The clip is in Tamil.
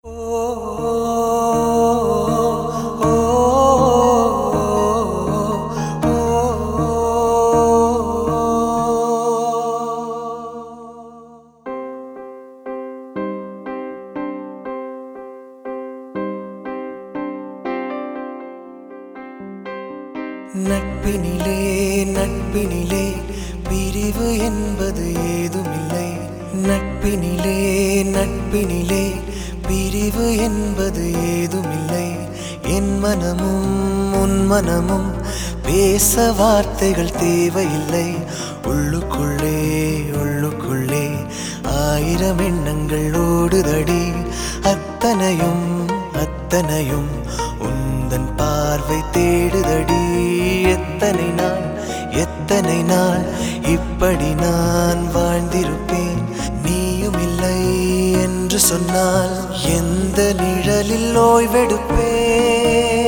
நட்பினிலே நட்பினிலே பிரிவு என்பது ஏதுமில்லை நட்பினிலே நட்பினிலே பிரிவு என்பது ஏதுமில்லை என் மனமும் உன் மனமும் பேச வார்த்தைகள் தேவையில்லை உள்ளுக்குள்ளே உள்ளுக்குள்ளே ஆயிரம் எண்ணங்கள் ஓடுதடி அத்தனையும் அத்தனையும் உந்தன் பார்வை தேடுதடி எத்தனை நாள் எத்தனை நாள் இப்படி நான் வாழ்ந்திருப்பேன் நீயும் இல்லை என்று சொன்னால் எந்த நிழலில் ஓய்வெடுப்பேன்